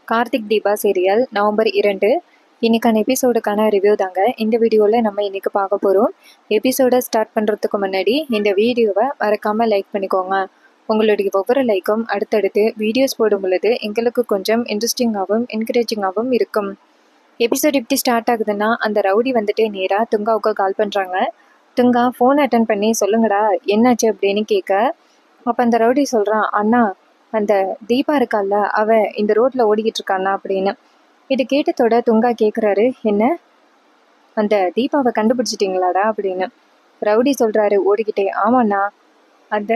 Karthik Deepa serial November இரண்டு இன்னைக்கான எபிசோடுக்கான review தாங்க இந்த வீடியோவில் நம்ம இன்னைக்கு பார்க்க போகிறோம் எபிசோடை ஸ்டார்ட் பண்ணுறதுக்கு முன்னாடி இந்த வீடியோவை மறக்காமல் லைக் பண்ணிக்கோங்க உங்களுடைய ஒவ்வொரு லைக்கும் அடுத்தடுத்து வீடியோஸ் போடும் பொழுது எங்களுக்கு கொஞ்சம் இன்ட்ரெஸ்டிங்காகவும் என்கரேஜிங்காகவும் இருக்கும் எபிசோட் எப்படி ஸ்டார்ட் ஆகுதுன்னா அந்த ரவுடி வந்துட்டு நேராக துங்காவுக்கு கால் பண்ணுறாங்க துங்கா ஃபோன் அட்டன் பண்ணி சொல்லுங்கடா என்னாச்சு அப்படின்னு கேட்க அப்போ அந்த ரவுடி சொல்கிறான் அண்ணா அந்த தீபா இருக்கால்ல அவ இந்த ரோட்டில் ஓடிக்கிட்டு இருக்காண்ணா அப்படின்னு இது கேட்டதோட துங்கா கேட்குறாரு என்ன அந்த தீபாவை கண்டுபிடிச்சிட்டிங்களாடா அப்படின்னு ரவுடி சொல்கிறாரு ஓடிக்கிட்டே ஆமாண்ணா அந்த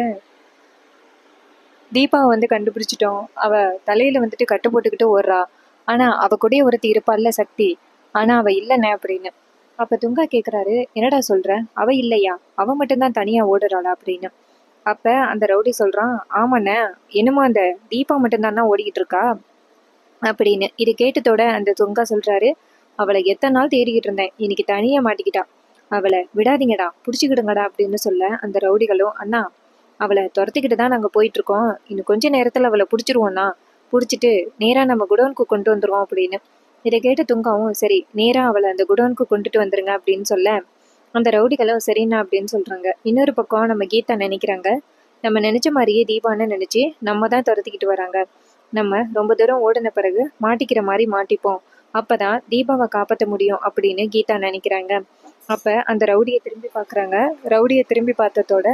தீபாவை வந்து கண்டுபிடிச்சிட்டோம் அவ தலையில் வந்துட்டு கட்டு போட்டுக்கிட்டு ஓடுறா ஆனால் அவ கூடயே ஒருத்தி இருப்பாள்ல சக்தி ஆனால் அவ இல்லைண்ணே அப்படின்னு அப்போ துங்கா கேட்குறாரு என்னடா சொல்கிற அவ இல்லையா அவ மட்டும்தான் தனியாக ஓடுறாளா அப்படின்னு அப்போ அந்த ரவுடி சொல்கிறான் ஆமாண்ணே என்னமோ அந்த தீபா மட்டும்தானா ஓடிக்கிட்டு இருக்கா அப்படின்னு இது கேட்டதோட அந்த துங்கா சொல்கிறாரு அவளை எத்தனை நாள் தேடிக்கிட்டு இருந்தேன் இன்னைக்கு தனியாக மாட்டிக்கிட்டா அவளை விடாதீங்கடா பிடிச்சிக்கிடுங்கடா அப்படின்னு சொல்ல அந்த ரவுடிகளும் அண்ணா அவளை துரத்திக்கிட்டு தான் நாங்கள் போயிட்டுருக்கோம் இன்னும் கொஞ்ச நேரத்தில் அவளை பிடிச்சிருவோண்ணா பிடிச்சிட்டு நேராக நம்ம குடோனுக்கு கொண்டு வந்துருவோம் அப்படின்னு இதை கேட்டு துங்காவும் சரி நேராக அவளை அந்த குடோனுக்கு கொண்டுட்டு வந்துருங்க அப்படின்னு சொல்ல அந்த ரவுடிகளும் சரிண்ணா அப்படின்னு சொல்கிறாங்க இன்னொரு பக்கம் நம்ம கீதா நினைக்கிறாங்க நம்ம நினச்ச மாதிரியே தீபான்னு நினச்சி நம்ம தான் துரத்திக்கிட்டு வராங்க நம்ம ரொம்ப தூரம் ஓடின பிறகு மாட்டிக்கிற மாதிரி மாட்டிப்போம் அப்பதான் தீபாவை காப்பாற்ற முடியும் அப்படின்னு கீதா நினைக்கிறாங்க அப்போ அந்த ரவுடியை திரும்பி பார்க்குறாங்க ரவுடியை திரும்பி பார்த்ததோட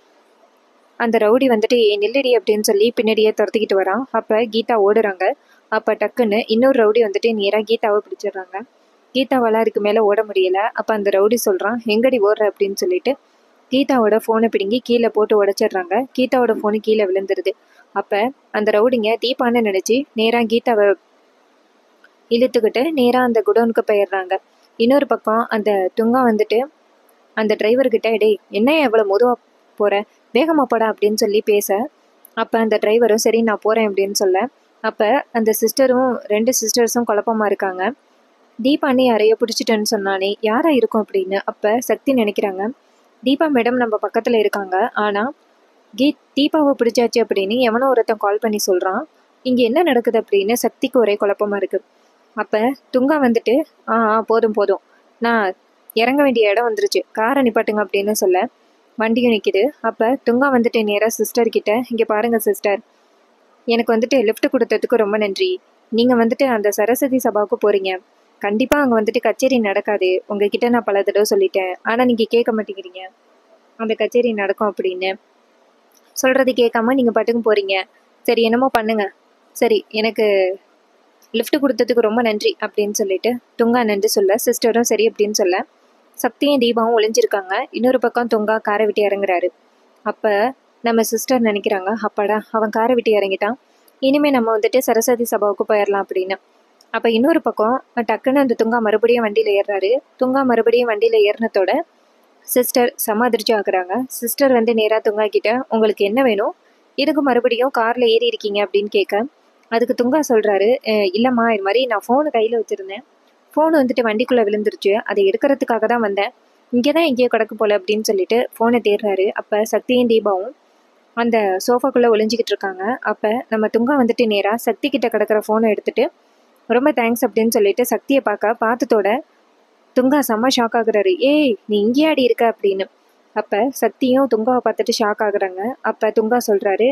அந்த ரவுடி வந்துட்டு ஏ நில்லடி அப்படின்னு சொல்லி பின்னாடியே துரத்திக்கிட்டு வரான் அப்போ கீதா ஓடுறாங்க அப்போ டக்குன்னு இன்னொரு ரவுடி வந்துட்டு நேராக கீதாவை பிடிச்சிடுறாங்க கீதாவால் அதுக்கு மேலே ஓட முடியல அப்போ அந்த ரவுடி சொல்கிறான் எங்கடி ஓடுற அப்படின்னு சொல்லிட்டு கீதாவோட ஃபோனை பிடுங்கி கீழே போட்டு உடச்சிடுறாங்க கீதாவோட ஃபோனு கீழே விழுந்துருது அப்போ அந்த ரவுடிங்க தீபான்னு நினச்சி நேராக கீதாவை இழுத்துக்கிட்டு நேராக அந்த குடோனுக்கு போயிடுறாங்க இன்னொரு பக்கம் அந்த துங்கா வந்துட்டு அந்த டிரைவர்கிட்ட டேய் என்ன எவ்வளோ மெதுவாக போகிற வேகமாக போடா அப்படின்னு சொல்லி பேச அப்போ அந்த டிரைவரும் சரி நான் போகிறேன் அப்படின்னு சொல்ல அப்போ அந்த சிஸ்டரும் ரெண்டு சிஸ்டர்ஸும் குழப்பமாக இருக்காங்க தீபானே யாரையோ பிடிச்சிட்டேன்னு சொன்னானே யாரா இருக்கும் அப்படின்னு அப்போ சக்தி நினைக்கிறாங்க தீபா மேடம் நம்ம பக்கத்தில் இருக்காங்க ஆனால் கீத் தீபாவை பிடிச்சாச்சு அப்படின்னு எவனோ ஒருத்தன் கால் பண்ணி சொல்கிறான் இங்கே என்ன நடக்குது அப்படின்னு சக்திக்கு ஒரே குழப்பமாக இருக்குது அப்போ துங்கா வந்துட்டு ஆ ஆ போதும் போதும் நான் இறங்க வேண்டிய இடம் வந்துருச்சு காரை நிப்பாட்டுங்க அப்படின்னு சொல்ல வண்டியும் நிற்கிது அப்போ துங்கா வந்துட்டு நேராக சிஸ்டர் கிட்ட இங்கே பாருங்கள் சிஸ்டர் எனக்கு வந்துட்டு லிஃப்ட் கொடுத்ததுக்கு ரொம்ப நன்றி நீங்கள் வந்துட்டு அந்த சரஸ்வதி சபாவுக்கு போகிறீங்க கண்டிப்பாக அங்கே வந்துட்டு கச்சேரி நடக்காது உங்ககிட்ட நான் பல தடவை சொல்லிட்டேன் ஆனால் நீங்கள் கேட்க மாட்டேங்கிறீங்க அந்த கச்சேரி நடக்கும் அப்படின்னு சொல்கிறது கேட்காம நீங்கள் பாட்டுக்கு போகிறீங்க சரி என்னமோ பண்ணுங்க சரி எனக்கு லிஃப்ட் கொடுத்ததுக்கு ரொம்ப நன்றி அப்படின்னு சொல்லிட்டு துங்கா நன்றி சொல்ல சிஸ்டரும் சரி அப்படின்னு சொல்ல சக்தியும் தீபாவும் ஒளிஞ்சிருக்காங்க இன்னொரு பக்கம் துங்கா காரை விட்டு இறங்குறாரு அப்போ நம்ம சிஸ்டர் நினைக்கிறாங்க அப்பாடா அவன் காரை விட்டு இறங்கிட்டான் இனிமேல் நம்ம வந்துட்டு சரஸ்வதி சபாவுக்கு போயிடலாம் அப்படின்னு அப்போ இன்னொரு பக்கம் டக்குன்னு அந்த துங்கா மறுபடியும் வண்டியில் ஏறுறாரு துங்கா மறுபடியும் வண்டியில் ஏறினதோட சிஸ்டர் செம அதிர்ச்சி ஆகுறாங்க சிஸ்டர் வந்து நேராக துங்கா கிட்ட உங்களுக்கு என்ன வேணும் இதுக்கு மறுபடியும் காரில் ஏறி இருக்கீங்க அப்படின்னு கேட்க அதுக்கு துங்கா சொல்கிறாரு இல்லைம்மா இது மாதிரி நான் ஃபோனு கையில் வச்சுருந்தேன் ஃபோன் வந்துட்டு வண்டிக்குள்ளே விழுந்துருச்சு அதை எடுக்கிறதுக்காக தான் வந்தேன் இங்கே தான் எங்கேயோ கிடக்கு போல அப்படின்னு சொல்லிட்டு ஃபோனை தேடுறாரு அப்போ சக்தியும் தீபாவும் அந்த சோஃபாக்குள்ளே ஒளிஞ்சிக்கிட்டு இருக்காங்க அப்போ நம்ம துங்கா வந்துட்டு நேராக சக்தி கிட்ட கிடக்கிற ஃபோனை எடுத்துட்டு ரொம்ப தேங்க்ஸ் அப்படின்னு சொல்லிட்டு சக்தியை பார்க்க பார்த்ததோட துங்கா செம்ம ஷாக் ஆகுறாரு ஏய் நீ இங்கே ஆடி இருக்க அப்படின்னு அப்போ சக்தியும் துங்காவை பார்த்துட்டு ஷாக் ஆகுறாங்க அப்போ துங்கா சொல்கிறாரு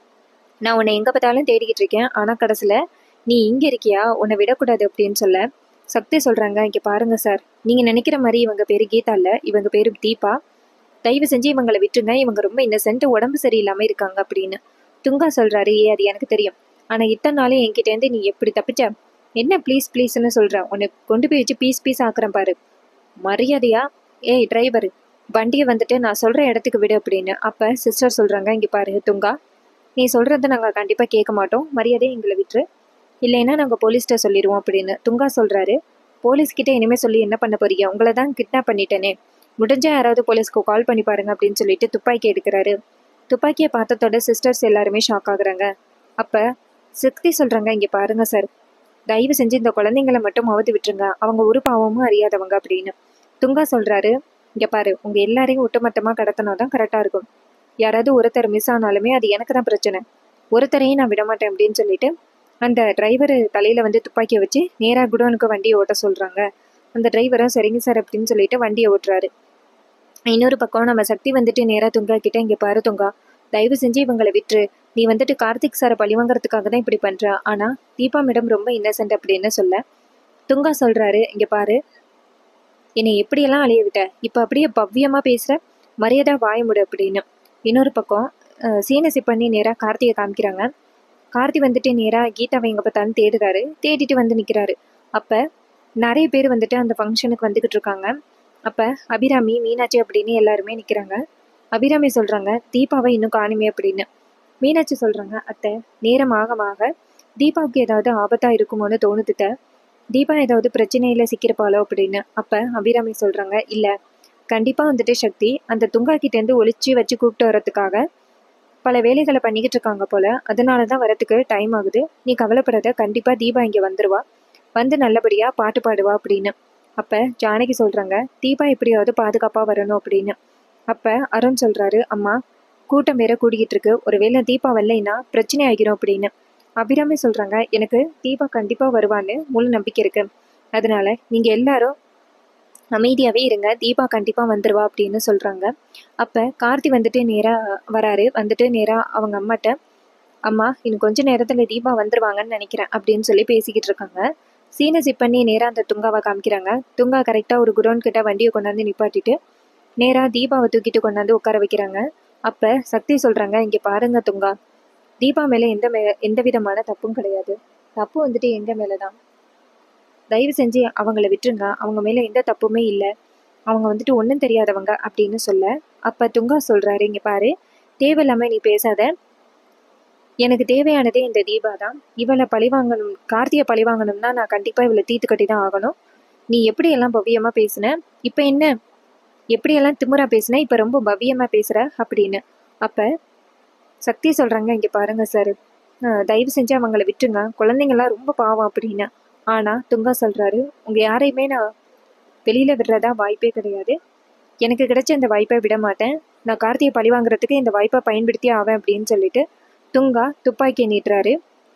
நான் உன்னை எங்கே பார்த்தாலும் தேடிக்கிட்டு இருக்கேன் ஆனால் கடைசியில் நீ இங்கே இருக்கியா உன்னை விடக்கூடாது அப்படின்னு சொல்ல சக்தி சொல்கிறாங்க இங்கே பாருங்க சார் நீங்கள் நினைக்கிற மாதிரி இவங்க பேர் கீதா இல்லை இவங்க பேர் தீபா தயவு செஞ்சு இவங்களை விட்டுருங்க இவங்க ரொம்ப இன்னசென்ட் உடம்பு சரியில்லாமல் இருக்காங்க அப்படின்னு துங்கா சொல்கிறாரு ஏ அது எனக்கு தெரியும் ஆனால் இத்தனை நாளும் என்கிட்டேருந்து நீ எப்படி தப்பிச்ச என்ன ப்ளீஸ் ப்ளீஸ்னு சொல்கிறேன் உன்னை கொண்டு போய் வச்சு பீஸ் பீஸ் ஆக்குறேன் பாரு மரியாதையா ஏய் டிரைவர் வண்டியை வந்துட்டு நான் சொல்கிற இடத்துக்கு விடு அப்படின்னு அப்போ சிஸ்டர் சொல்கிறாங்க இங்கே பாரு துங்கா நீ சொல்கிறத நாங்கள் கண்டிப்பாக கேட்க மாட்டோம் மரியாதையை எங்களை விட்டுரு இல்லைன்னா நாங்கள் போலீஸ்கிட்ட சொல்லிடுவோம் அப்படின்னு துங்கா சொல்கிறாரு போலீஸ்கிட்ட இனிமேல் சொல்லி என்ன பண்ண போறீங்க உங்களை தான் கிட்னாப் பண்ணிட்டேனே முடிஞ்சால் யாராவது போலீஸ்க்கு கால் பண்ணி பாருங்க அப்படின்னு சொல்லிட்டு துப்பாக்கி எடுக்கிறாரு துப்பாக்கியை பார்த்ததோட சிஸ்டர்ஸ் எல்லாருமே ஷாக் ஆகுறாங்க அப்போ சக்தி சொல்கிறாங்க இங்கே பாருங்க சார் தயவு செஞ்சு இந்த குழந்தைங்களை மட்டும் அவுத்து விட்டுருங்க அவங்க ஒரு பாவமும் அறியாதவங்க அப்படின்னு துங்கா சொல்கிறாரு இங்கே பாரு உங்கள் எல்லாரையும் ஒட்டுமொத்தமாக கடத்தினா தான் கரெக்டாக இருக்கும் யாராவது ஒருத்தர் மிஸ் ஆனாலுமே அது எனக்கு தான் பிரச்சனை ஒருத்தரையும் நான் விட மாட்டேன் அப்படின்னு சொல்லிட்டு அந்த டிரைவர் தலையில் வந்து துப்பாக்கியை வச்சு நேராக குடோனுக்கு வண்டியை ஓட்ட சொல்கிறாங்க அந்த டிரைவரும் சரிங்க சார் அப்படின்னு சொல்லிட்டு வண்டியை ஓட்டுறாரு இன்னொரு பக்கம் நம்ம சக்தி வந்துட்டு நேராக துங்கா கிட்ட இங்கே பாரு துங்கா தயவு செஞ்சு இவங்களை விட்டுரு நீ வந்துட்டு கார்த்திக் சாரை பழிவாங்கறதுக்காக தான் இப்படி பண்ற ஆனா தீபா மேடம் ரொம்ப இன்னசென்ட் அப்படின்னு சொல்ல துங்கா சொல்றாரு இங்க பாரு என்னை எப்படியெல்லாம் அழிய விட்ட இப்போ அப்படியே பவ்யமா பேசுற மரியாதை வாய முடு அப்படின்னு இன்னொரு பக்கம் சீனசி பண்ணி நேராக கார்த்தியை காமிக்கிறாங்க கார்த்தி வந்துட்டு நேராக கீதாவை எங்கே பார்த்தாலும் தேடுறாரு தேடிட்டு வந்து நிற்கிறாரு அப்போ நிறைய பேர் வந்துட்டு அந்த ஃபங்க்ஷனுக்கு வந்துக்கிட்டு இருக்காங்க அப்போ அபிராமி மீனாட்சி அப்படின்னு எல்லாருமே நிற்கிறாங்க அபிராமி சொல்கிறாங்க தீபாவை இன்னும் காணுமே அப்படின்னு மீனாட்சி சொல்கிறாங்க அத்தை நேரம் ஆக ஆக தீபாவுக்கு ஏதாவது ஆபத்தாக இருக்குமோன்னு தோணுதுட்ட தீபா ஏதாவது பிரச்சனையில் சிக்கியிருப்பாளோ அப்படின்னு அப்போ அபிராமி சொல்கிறாங்க இல்லை கண்டிப்பாக வந்துட்டு சக்தி அந்த துங்கா கிட்டேருந்து ஒளிச்சு வச்சு கூப்பிட்டு வர்றதுக்காக பல வேலைகளை பண்ணிக்கிட்டு இருக்காங்க போல அதனால தான் வரத்துக்கு டைம் ஆகுது நீ கவலைப்படாத கண்டிப்பாக தீபா இங்கே வந்துருவா வந்து நல்லபடியாக பாட்டு பாடுவா அப்படின்னு அப்போ ஜானகி சொல்கிறாங்க தீபா எப்படியாவது பாதுகாப்பாக வரணும் அப்படின்னு அப்போ அருண் சொல்கிறாரு அம்மா கூட்டம் வேற கூடிக்கிட்டு இருக்கு ஒருவேளை தீபா வரலைன்னா பிரச்சனை ஆகிரும் அப்படின்னு அபிராமி சொல்கிறாங்க எனக்கு தீபா கண்டிப்பாக வருவான்னு முழு நம்பிக்கை இருக்கு அதனால நீங்கள் எல்லாரும் அமைதியாகவே இருங்க தீபா கண்டிப்பாக வந்துடுவா அப்படின்னு சொல்கிறாங்க அப்போ கார்த்தி வந்துட்டு நேராக வராரு வந்துட்டு நேராக அவங்க அம்மாட்ட அம்மா இன்னும் கொஞ்ச நேரத்தில் தீபா வந்துருவாங்கன்னு நினைக்கிறேன் அப்படின்னு சொல்லி பேசிக்கிட்டு இருக்காங்க சீனை ஜிப் பண்ணி நேராக அந்த துங்காவை காமிக்கிறாங்க துங்கா கரெக்டாக ஒரு குடோன் கிட்ட வண்டியை கொண்டாந்து நிப்பாட்டிட்டு நேராக தீபாவை தூக்கிட்டு கொண்டாந்து உட்கார வைக்கிறாங்க அப்போ சக்தி சொல்கிறாங்க இங்கே பாருங்க துங்கா தீபா மேலே எந்த மே எந்த விதமான தப்பும் கிடையாது தப்பு வந்துட்டு எங்கள் மேலே தான் தயவு செஞ்சு அவங்கள விட்டுருங்க அவங்க மேலே எந்த தப்புமே இல்லை அவங்க வந்துட்டு ஒன்றும் தெரியாதவங்க அப்படின்னு சொல்ல அப்போ துங்கா சொல்கிறாரு இங்கே பாரு தேவையில்லாமல் நீ பேசாத எனக்கு தேவையானதே இந்த தீபா தான் இவளை பழிவாங்கணும் கார்த்தியை பழிவாங்கணும்னா நான் கண்டிப்பாக இவளை தீத்து கட்டி தான் ஆகணும் நீ எப்படியெல்லாம் பவ்யமாக பேசுன இப்போ என்ன எப்படியெல்லாம் திமுறா பேசுன இப்போ ரொம்ப பவ்யமாக பேசுகிற அப்படின்னு அப்போ சக்தி சொல்கிறாங்க இங்கே பாருங்க சார் தயவு செஞ்சு அவங்கள விட்டுருங்க குழந்தைங்களாம் ரொம்ப பாவம் அப்படின்னு ஆனால் துங்கா சொல்கிறாரு உங்கள் யாரையுமே நான் வெளியில் விடுறதா வாய்ப்பே கிடையாது எனக்கு கிடைச்ச இந்த வாய்ப்பை விட மாட்டேன் நான் கார்த்தியை பழி வாங்குறதுக்கு இந்த வாய்ப்பை பயன்படுத்தி ஆவேன் அப்படின்னு சொல்லிட்டு துங்கா துப்பாக்கியை நீட்டுறாரு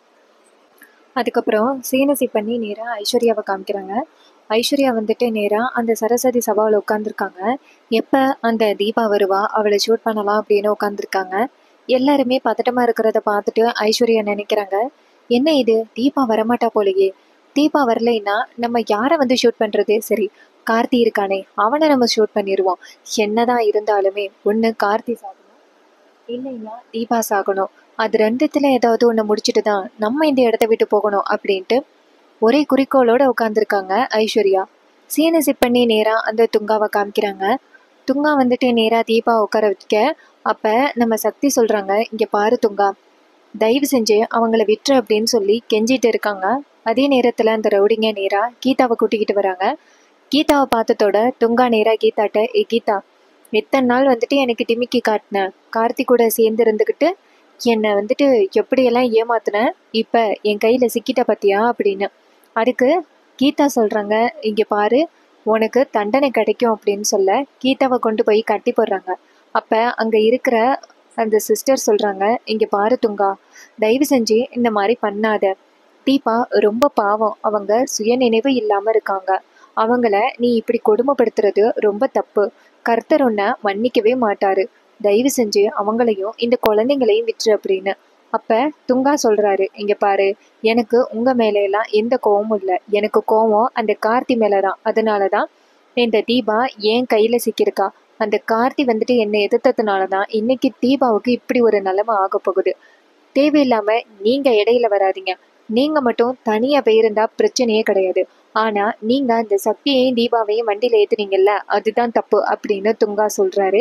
அதுக்கப்புறம் சீனசி பண்ணி நேராக ஐஸ்வர்யாவை காமிக்கிறாங்க ஐஸ்வர்யா வந்துட்டு நேராக அந்த சரஸ்வதி சபாவில் உட்காந்துருக்காங்க எப்போ அந்த தீபா வருவா அவளை ஷூட் பண்ணலாம் அப்படின்னு உட்காந்துருக்காங்க எல்லாருமே பதட்டமாக இருக்கிறத பார்த்துட்டு ஐஸ்வர்யா நினைக்கிறாங்க என்ன இது தீபா வரமாட்டா போலயே தீபா வரலைன்னா நம்ம யாரை வந்து ஷூட் பண்ணுறது சரி கார்த்தி இருக்கானே அவனை நம்ம ஷூட் பண்ணிடுவோம் என்னதான் இருந்தாலுமே ஒன்று கார்த்தி சாகணும் இல்லைன்னா தீபா சாகணும் அது ரெண்டுத்துல ஏதாவது ஒன்று முடிச்சுட்டு தான் நம்ம இந்த இடத்த விட்டு போகணும் அப்படின்ட்டு ஒரே குறிக்கோளோட உட்காந்துருக்காங்க ஐஸ்வர்யா சீனை சிப் பண்ணி நேராக அந்த துங்காவை காமிக்கிறாங்க துங்கா வந்துட்டு நேராக தீபா உட்கார வைக்க அப்போ நம்ம சக்தி சொல்கிறாங்க இங்கே பாரு துங்கா தயவு செஞ்சு அவங்கள விட்டுரு அப்படின்னு சொல்லி கெஞ்சிட்டு இருக்காங்க அதே நேரத்தில் அந்த ரவுடிங்க நேராக கீதாவை கூட்டிக்கிட்டு வராங்க கீதாவை பார்த்ததோட துங்கா நேராக கீதாட்ட ஏ கீதா எத்தனை நாள் வந்துட்டு எனக்கு டிமிக்கி காட்டினேன் கார்த்தி கூட சேர்ந்து இருந்துக்கிட்டு என்னை வந்துட்டு எப்படியெல்லாம் ஏமாத்தினேன் இப்போ என் கையில் சிக்கிட்ட பார்த்தியா அப்படின்னு அதுக்கு கீதா சொல்கிறாங்க இங்கே பாரு உனக்கு தண்டனை கிடைக்கும் அப்படின்னு சொல்ல கீதாவை கொண்டு போய் கட்டி போடுறாங்க அப்போ அங்கே இருக்கிற அந்த சிஸ்டர் சொல்கிறாங்க இங்கே பாரு துங்கா தயவு செஞ்சு இந்த மாதிரி பண்ணாத தீபா ரொம்ப பாவம் அவங்க சுயநினைவு இல்லாமல் இருக்காங்க அவங்கள நீ இப்படி கொடுமைப்படுத்துறது ரொம்ப தப்பு கர்த்தர் உன்னை மன்னிக்கவே மாட்டாரு தயவு செஞ்சு அவங்களையும் இந்த குழந்தைங்களையும் விட்டுரு அப்படின்னு அப்ப துங்கா சொல்றாரு இங்க பாரு எனக்கு உங்க மேல எல்லாம் எந்த கோவமும் இல்லை எனக்கு கோவம் அந்த கார்த்தி மேலதான் அதனாலதான் இந்த தீபா என் கையில சிக்கியிருக்கா அந்த கார்த்தி வந்துட்டு என்னை எதிர்த்ததுனால தான் இன்னைக்கு தீபாவுக்கு இப்படி ஒரு நிலைமை ஆக போகுது தேவையில்லாம நீங்க இடையில வராதீங்க நீங்க மட்டும் தனியா போயிருந்தா பிரச்சனையே கிடையாது ஆனா நீங்க அந்த சக்தியையும் தீபாவையும் வண்டியில ஏத்துனீங்கல்ல அதுதான் தப்பு அப்படின்னு துங்கா சொல்றாரு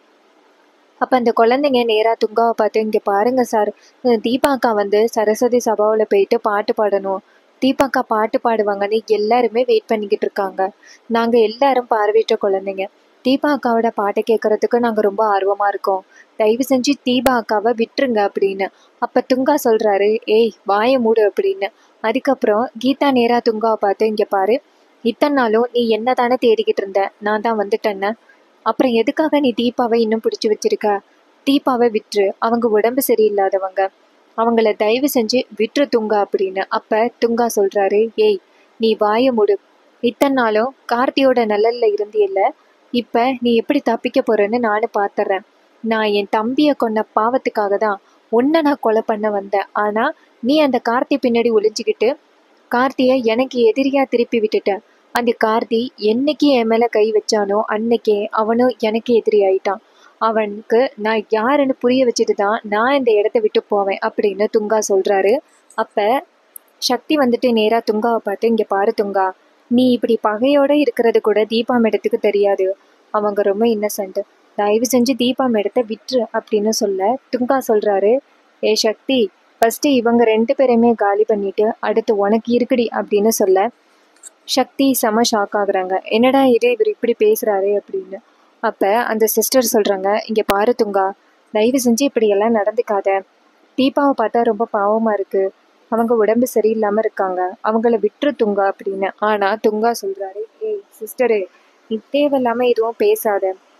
அப்ப அந்த குழந்தைங்க நேரா துங்காவை பார்த்து இங்க பாருங்க சார் தீபாக்கா வந்து சரஸ்வதி சபாவில் போயிட்டு பாட்டு பாடணும் தீபாக்கா பாட்டு பாடுவாங்கன்னு எல்லாருமே வெயிட் பண்ணிக்கிட்டு இருக்காங்க நாங்க எல்லாரும் பார்வையிட்ட குழந்தைங்க தீபா அக்காவோட பாட்டை கேட்கறதுக்கு நாங்க ரொம்ப ஆர்வமா இருக்கோம் தயவு செஞ்சு தீபா அக்காவை விட்டுருங்க அப்படின்னு அப்ப துங்கா சொல்றாரு ஏய் வாய மூடு அப்படின்னு அதுக்கப்புறம் கீதா நேரா துங்காவை பார்த்து இங்க பாரு இத்தனை நாளும் நீ என்ன தானே தேடிக்கிட்டு இருந்த நான் தான் வந்துட்டேன்னு அப்புறம் எதுக்காக நீ தீபாவை இன்னும் பிடிச்சி வச்சிருக்க தீபாவை விட்டுரு அவங்க உடம்பு சரியில்லாதவங்க அவங்கள தயவு செஞ்சு விட்டுரு துங்கா அப்படின்னு அப்ப துங்கா சொல்றாரு ஏய் நீ வாய மூடு இத்தனை நாளும் கார்த்தியோட நல்லல்ல இருந்தியல்ல இப்ப நீ எப்படி தப்பிக்க போறேன்னு நானும் பாத்துறேன் நான் என் தம்பிய கொன்ன பாவத்துக்காக தான் உன்னை நான் கொலை பண்ண வந்தேன் ஆனா நீ அந்த கார்த்தி பின்னாடி ஒளிஞ்சுக்கிட்டு கார்த்திய எனக்கு எதிரியா திருப்பி விட்டுட்ட அந்த கார்த்தி என்னைக்கு என் மேல கை வச்சானோ அன்னைக்கே அவனும் எனக்கு எதிரி ஆயிட்டான் அவனுக்கு நான் யாருன்னு புரிய வச்சுட்டு தான் நான் இந்த இடத்த விட்டு போவேன் அப்படின்னு துங்கா சொல்றாரு அப்ப சக்தி வந்துட்டு நேரா துங்காவை பார்த்து இங்க பாரு துங்கா நீ இப்படி பகையோட இருக்கிறது கூட தீபா மேடத்துக்கு தெரியாது அவங்க ரொம்ப இன்னசென்ட் தயவு செஞ்சு தீபா மேடத்தை விட்டுரு அப்படின்னு சொல்ல துங்கா சொல்றாரு ஏ சக்தி ஃபர்ஸ்ட் இவங்க ரெண்டு பேரையுமே காலி பண்ணிட்டு அடுத்து உனக்கு இருக்குடி அப்படின்னு சொல்ல சக்தி செம ஷாக் ஆகுறாங்க என்னடா இது இவர் இப்படி பேசுறாரு அப்படின்னு அப்ப அந்த சிஸ்டர் சொல்றாங்க இங்க பாரு துங்கா தயவு செஞ்சு இப்படி எல்லாம் நடந்துக்காத தீபாவை பார்த்தா ரொம்ப பாவமா இருக்கு அவங்க உடம்பு சரியில்லாம இருக்காங்க அவங்கள விட்டுரு துங்கா அப்படின்னு ஆனா துங்கா சொல்றாரு ஏய் சிஸ்டரு நீ தேவையில்லாம எதுவும் பேசாத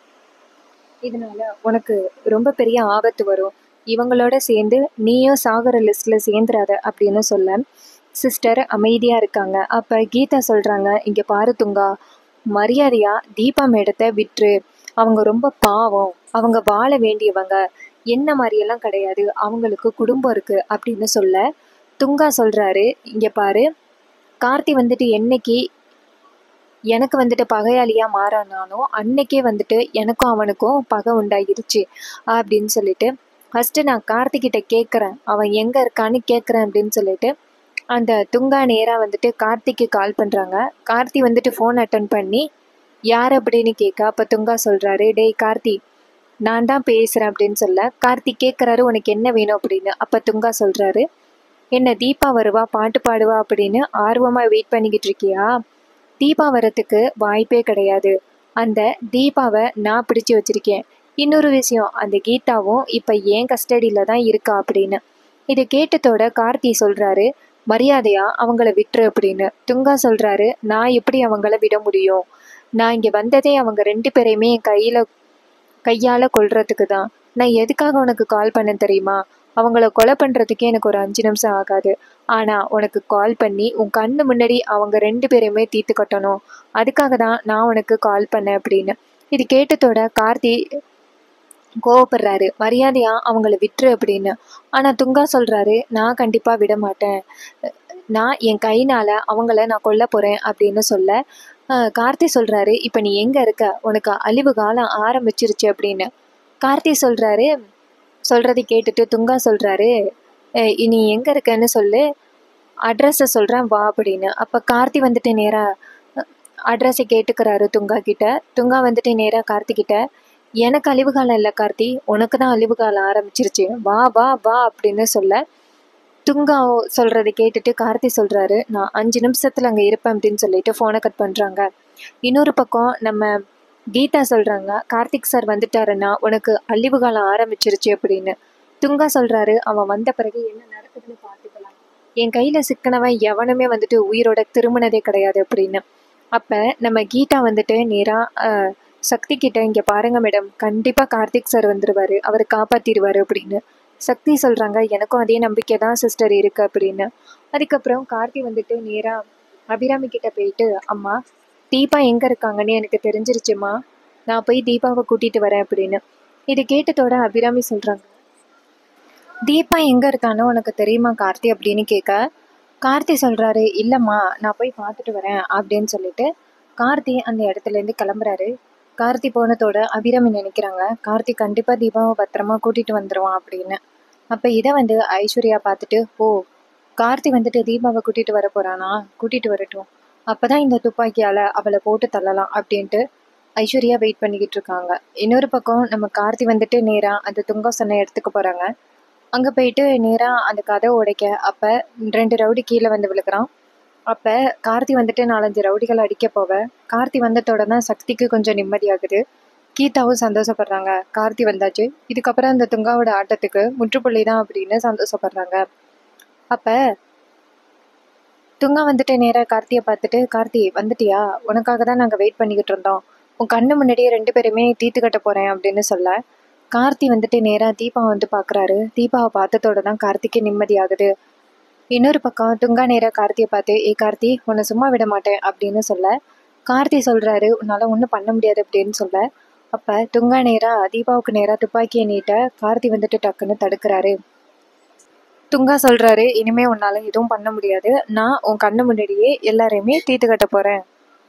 இதனால உனக்கு ரொம்ப பெரிய ஆபத்து வரும் இவங்களோட சேர்ந்து நீயும் சாகர லிஸ்ட்ல சேர்ந்துராத அப்படின்னு சொல்ல சிஸ்டர் அமைதியா இருக்காங்க அப்ப கீதா சொல்றாங்க இங்க பாரு துங்கா மரியாதையா தீபா மேடத்தை விட்டுரு அவங்க ரொம்ப பாவம் அவங்க வாழ வேண்டியவங்க என்ன மாதிரியெல்லாம் கிடையாது அவங்களுக்கு குடும்பம் இருக்கு அப்படின்னு சொல்ல துங்கா சொல்றாரு இங்க பாரு கார்த்தி வந்துட்டு என்னைக்கு எனக்கு வந்துட்டு பகையாளியா மாறானானோ அன்னைக்கே வந்துட்டு எனக்கும் அவனுக்கும் பகை உண்டாகிருச்சு அப்படின்னு சொல்லிட்டு ஃபர்ஸ்ட் நான் கார்த்திகிட்ட கேட்குறேன் அவன் எங்க இருக்கான்னு கேட்குறேன் அப்படின்னு சொல்லிட்டு அந்த துங்கா நேரா வந்துட்டு கார்த்திக்கு கால் பண்றாங்க கார்த்தி வந்துட்டு ஃபோன் அட்டன் பண்ணி யார் அப்படின்னு கேட்க அப்ப துங்கா சொல்றாரு டேய் கார்த்தி நான் தான் பேசுறேன் அப்படின்னு சொல்ல கார்த்தி கேட்குறாரு உனக்கு என்ன வேணும் அப்படின்னு அப்ப துங்கா சொல்றாரு என்ன தீபா வருவா பாட்டு பாடுவா அப்படின்னு ஆர்வமா வெயிட் பண்ணிக்கிட்டு இருக்கியா தீபா வரத்துக்கு வாய்ப்பே கிடையாது அந்த தீபாவை நான் பிடிச்சு வச்சிருக்கேன் இன்னொரு விஷயம் அந்த கீதாவும் இப்ப ஏன் கஸ்டடியில தான் இருக்கா அப்படின்னு இது கேட்டதோட கார்த்தி சொல்றாரு மரியாதையா அவங்கள விட்டுரு அப்படின்னு துங்கா சொல்றாரு நான் எப்படி அவங்கள விட முடியும் நான் இங்க வந்ததே அவங்க ரெண்டு பேரையுமே என் கையில கையால கொல்றதுக்கு தான் நான் எதுக்காக உனக்கு கால் பண்ணேன் தெரியுமா அவங்கள கொலை பண்றதுக்கே எனக்கு ஒரு அஞ்சு நிமிஷம் ஆகாது ஆனா உனக்கு கால் பண்ணி உன் கண்ணு முன்னாடி அவங்க ரெண்டு பேரையுமே தீர்த்து கட்டணும் அதுக்காக தான் நான் உனக்கு கால் பண்ணேன் அப்படின்னு இது கேட்டதோட கார்த்தி கோவப்படுறாரு மரியாதையா அவங்கள விட்டுரு அப்படின்னு ஆனா துங்கா சொல்றாரு நான் கண்டிப்பா விட மாட்டேன் நான் என் கைனால அவங்கள நான் கொல்ல போறேன் அப்படின்னு சொல்ல அஹ், கார்த்தி சொல்றாரு இப்ப நீ எங்க இருக்க உனக்கு அழிவு காலம் ஆரம்பிச்சிருச்சு அப்படின்னு கார்த்தி சொல்றாரு சொல்றதை கேட்டுட்டு துங்கா சொல்றாரு "அஹ், நீ எங்க இருக்கன்னு சொல்லு அட்ரஸை சொல்றேன் வா அப்படின்னு அப்ப கார்த்தி வந்துட்டு நேரா அட்ரஸை கேட்டுக்கிறாரு துங்கா கிட்ட துங்கா வந்துட்டு நேரா கார்த்தி கிட்ட எனக்கு அழிவு காலம் இல்லை கார்த்தி உனக்கு தான் அழிவு காலம் ஆரம்பிச்சிருச்சு வா வா வா அப்படின்னு சொல்ல துங்கா சொல்றதை கேட்டுட்டு கார்த்தி சொல்றாரு நான் அஞ்சு நிமிஷத்துல அங்க இருப்பேன் அப்படின்னு சொல்லிட்டு போனை கட் பண்றாங்க இன்னொரு பக்கம் நம்ம கீதா சொல்றாங்க கார்த்திக் சார் வந்துட்டாருன்னா உனக்கு அழிவு காலம் ஆரம்பிச்சிருச்சு அப்படின்னு துங்கா சொல்றாரு அவன் வந்த பிறகு என்ன நடக்குதுன்னு பார்த்துக்கலாம் என் கையில சிக்கனவன் எவனுமே வந்துட்டு உயிரோட திரும்பினதே கிடையாது அப்படின்னு அப்ப நம்ம கீதா வந்துட்டு நேரா அஹ், சக்தி கிட்ட இங்க பாருங்க மேடம் கண்டிப்பா கார்த்திக் சார் வந்துருவாரு அவர் காப்பாத்திடுவாரு அப்படின்னு சக்தி சொல்றாங்க எனக்கும் அதே நம்பிக்கை தான் சிஸ்டர் இருக்கு அப்படின்னு அதுக்கப்புறம் கார்த்தி வந்துட்டு நேரா அபிராமி கிட்ட போயிட்டு அம்மா தீபா எங்க இருக்காங்கன்னு எனக்கு தெரிஞ்சிருச்சுமா நான் போய் தீபாவை கூட்டிட்டு வரேன் அப்படின்னு இது கேட்டதோட அபிராமி சொல்றாங்க தீபா எங்க இருக்கானோ உனக்கு தெரியுமா கார்த்தி அப்படின்னு கேட்க கார்த்தி சொல்றாரு இல்லம்மா நான் போய் பார்த்துட்டு வரேன் அப்படின்னு சொல்லிட்டு கார்த்தி அந்த இடத்துல இருந்து கிளம்புறாரு கார்த்தி போனதோட அபிராமி நினைக்கிறாங்க கார்த்தி கண்டிப்பா தீபாவை பத்திரமா கூட்டிட்டு வந்துருவான் அப்படின்னு அப்ப இதை வந்து ஐஸ்வர்யா பார்த்துட்டு ஓ கார்த்தி வந்துட்டு தீபாவை கூட்டிட்டு வர போறானா கூட்டிட்டு வரட்டும் அப்பதான் இந்த துப்பாக்கியால அவளை போட்டு தள்ளலாம் அப்படின்ட்டு ஐஸ்வர்யா வெயிட் பண்ணிக்கிட்டு இருக்காங்க இன்னொரு பக்கம் நம்ம கார்த்தி வந்துட்டு நேரா அந்த துங்கா சொன்ன இடத்துக்கு போறாங்க அங்க போயிட்டு நேரா அந்த கதை உடைக்க அப்ப ரெண்டு ரவுடி கீழே வந்து விழுகிறான் அப்ப கார்த்தி வந்துட்டு நாலஞ்சு ரவுடிகள் அடிக்க போவ கார்த்தி வந்ததோட தான் சக்திக்கு கொஞ்சம் நிம்மதியாகுது கீதாவும் சந்தோஷப்படுறாங்க கார்த்தி வந்தாச்சு இதுக்கப்புறம் அந்த துங்காவோட ஆட்டத்துக்கு முற்றுப்புள்ளி தான் அப்படின்னு சந்தோஷப்படுறாங்க அப்ப துங்கா வந்துட்டு நேரா கார்த்தியை பார்த்துட்டு கார்த்தி வந்துட்டியா உனக்காக தான் நாங்கள் வெயிட் பண்ணிக்கிட்டு இருந்தோம் உன் கண்ணு முன்னாடியே ரெண்டு பேருமே தீத்து கட்ட போறேன் அப்படின்னு சொல்ல கார்த்தி வந்துட்டு நேராக தீபா வந்து பார்க்குறாரு தீபாவை பார்த்ததோட தான் கார்த்திக்கு நிம்மதியாகுது இன்னொரு பக்கம் துங்கா நேராக கார்த்தியை பார்த்து ஏ கார்த்தி உன்னை சும்மா விட மாட்டேன் அப்படின்னு சொல்ல கார்த்தி சொல்கிறாரு உன்னால் ஒன்றும் பண்ண முடியாது அப்படின்னு சொல்ல அப்போ துங்கா நேராக தீபாவுக்கு நேராக துப்பாக்கியை நீட்ட கார்த்தி வந்துட்டு டக்குன்னு தடுக்கிறாரு துங்கா சொல்கிறாரு இனிமே உன்னால் எதுவும் பண்ண முடியாது நான் உன் கண்ணு முன்னாடியே எல்லாரையுமே தீர்த்து கட்ட போகிறேன்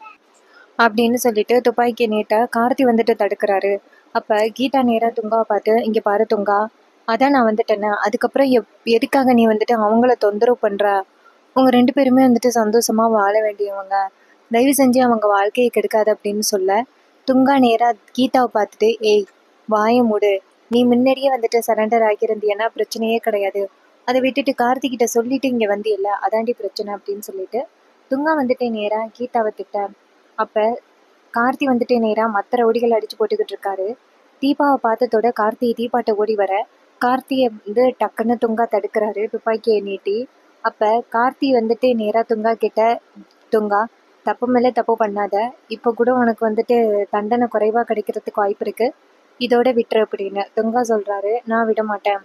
அப்படின்னு சொல்லிட்டு துப்பாக்கியை நீட்ட கார்த்தி வந்துட்டு தடுக்கிறாரு அப்போ கீதா நேராக துங்காவை பார்த்து இங்கே பாரு துங்கா அதான் நான் வந்துட்டேனே அதுக்கப்புறம் எப் எதுக்காக நீ வந்துட்டு அவங்கள தொந்தரவு பண்ணுற உங்கள் ரெண்டு பேருமே வந்துட்டு சந்தோஷமாக வாழ வேண்டியவங்க தயவு செஞ்சு அவங்க வாழ்க்கையை கெடுக்காது அப்படின்னு சொல்ல துங்கா நேராக கீதாவை பார்த்துட்டு ஏய் வாயை மூடு நீ முன்னாடியே வந்துட்டு சரண்டர் ஆகியிருந்தியன்னா பிரச்சனையே கிடையாது அதை விட்டுட்டு கார்த்திகிட்ட சொல்லிட்டு இங்கே வந்தியல்ல அதாண்டி பிரச்சனை அப்படின்னு சொல்லிட்டு துங்கா வந்துட்டு நேராக கீதாவை திட்ட அப்போ கார்த்தி வந்துட்டு நேராக மற்ற ரவுடிகள் அடிச்சு போட்டுக்கிட்டு இருக்காரு தீபாவை பார்த்ததோட கார்த்தி தீபாட்ட ஓடி வர கார்த்தியை வந்து டக்குன்னு துங்கா தடுக்கிறாரு துப்பாக்கியை நீட்டி அப்போ கார்த்தி வந்துட்டு நேராக துங்கா கிட்ட துங்கா தப்பு மேலே தப்பு பண்ணாத இப்போ கூட உனக்கு வந்துட்டு தண்டனை குறைவாக கிடைக்கிறதுக்கு வாய்ப்பு இருக்கு இதோட விட்டுரு அப்படின்னு துங்கா சொல்கிறாரு நான் விட மாட்டேன்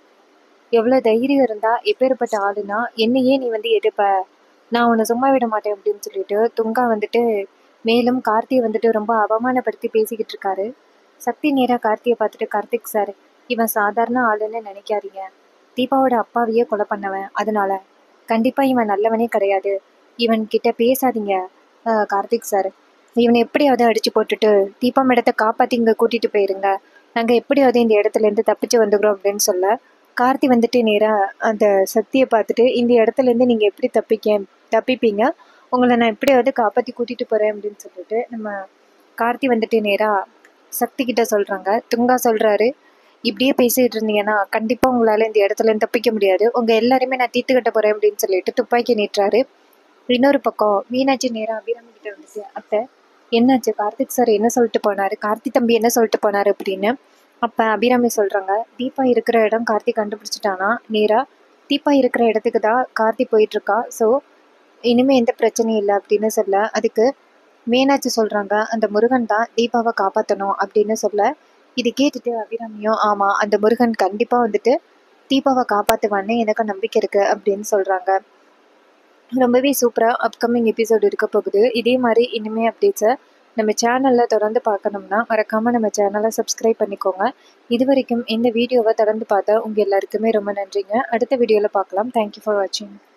எவ்வளோ தைரியம் இருந்தால் எப்பேற்பட்ட ஆளுனா என்னையே நீ வந்து எதிர்ப்ப நான் உன்னை சும்மா விட மாட்டேன் அப்படின்னு சொல்லிட்டு துங்கா வந்துட்டு மேலும் கார்த்தியை வந்துட்டு ரொம்ப அவமானப்படுத்தி பேசிக்கிட்டு இருக்காரு சக்தி நேராக கார்த்தியை பார்த்துட்டு கார்த்திக் சார் இவன் சாதாரண ஆளுன்னு நினைக்காதீங்க தீபாவோட அப்பாவையே கொலை பண்ணவன் அதனால கண்டிப்பாக இவன் நல்லவனே கிடையாது இவன் கிட்ட பேசாதீங்க அஹ், கார்த்திக் சார் இவனை எப்படியாவது அடிச்சு போட்டுட்டு தீபா மேடத்தை காப்பாற்றி இங்கே கூட்டிட்டு போயிருங்க நாங்கள் எப்படியாவது இந்த இடத்துல இருந்து தப்பிச்சு வந்துக்கிறோம் அப்படின்னு சொல்ல கார்த்தி வந்துட்டு நேராக அந்த சக்தியை பார்த்துட்டு இந்த இடத்துல இருந்து நீங்கள் எப்படி தப்பிக்க தப்பிப்பீங்க உங்களை நான் எப்படியாவது காப்பாற்றி கூட்டிட்டு போகிறேன் அப்படின்னு சொல்லிட்டு நம்ம கார்த்தி வந்துட்டு நேராக சக்தி கிட்ட சொல்கிறாங்க துங்கா சொல்கிறாரு இப்படியே பேசிட்டு இருந்தீங்கன்னா கண்டிப்பாக உங்களால் இந்த இடத்துல இருந்து தப்பிக்க முடியாது உங்கள் எல்லாருமே நான் தீர்த்து கட்ட போகிறேன் அப்படின்னு சொல்லிட்டு துப்பாக்கி நீட்டுறாரு இன்னொரு பக்கம் மீனாட்சி நேராக அபிராமி கிட்ட வந்துச்சு அத்தை என்னாச்சு கார்த்திக் சார் என்ன சொல்லிட்டு போனாரு கார்த்தி தம்பி என்ன சொல்லிட்டு போனாரு அப்படின்னு அப்போ அபிராமி சொல்கிறாங்க தீபா இருக்கிற இடம் கார்த்தி கண்டுபிடிச்சிட்டானா நேராக தீபா இருக்கிற இடத்துக்கு தான் கார்த்தி போயிட்டு இருக்கா ஸோ இனிமே எந்த பிரச்சனையும் இல்லை அப்படின்னு சொல்ல அதுக்கு மீனாட்சி சொல்கிறாங்க அந்த முருகன் தான் தீபாவை காப்பாற்றணும் அப்படின்னு சொல்ல இது கேட்டுட்டு அபிராமியும் ஆமாம் அந்த முருகன் கண்டிப்பாக வந்துட்டு தீபாவை காப்பாற்றுவான்னு எனக்கு நம்பிக்கை இருக்குது அப்படின்னு சொல்கிறாங்க ரொம்பவே சூப்பராக அப்கமிங் எபிசோடு இருக்க போகுது இதே மாதிரி இனிமே அப்டேட்ஸை நம்ம சேனலில் தொடர்ந்து பார்க்கணும்னா மறக்காமல் நம்ம சேனலை சப்ஸ்கிரைப் பண்ணிக்கோங்க இது வரைக்கும் இந்த வீடியோவை தொடர்ந்து பார்த்தா உங்கள் எல்லாருக்குமே ரொம்ப நன்றிங்க அடுத்த வீடியோவில் பார்க்கலாம் தேங்க்யூ ஃபார் வாட்சிங்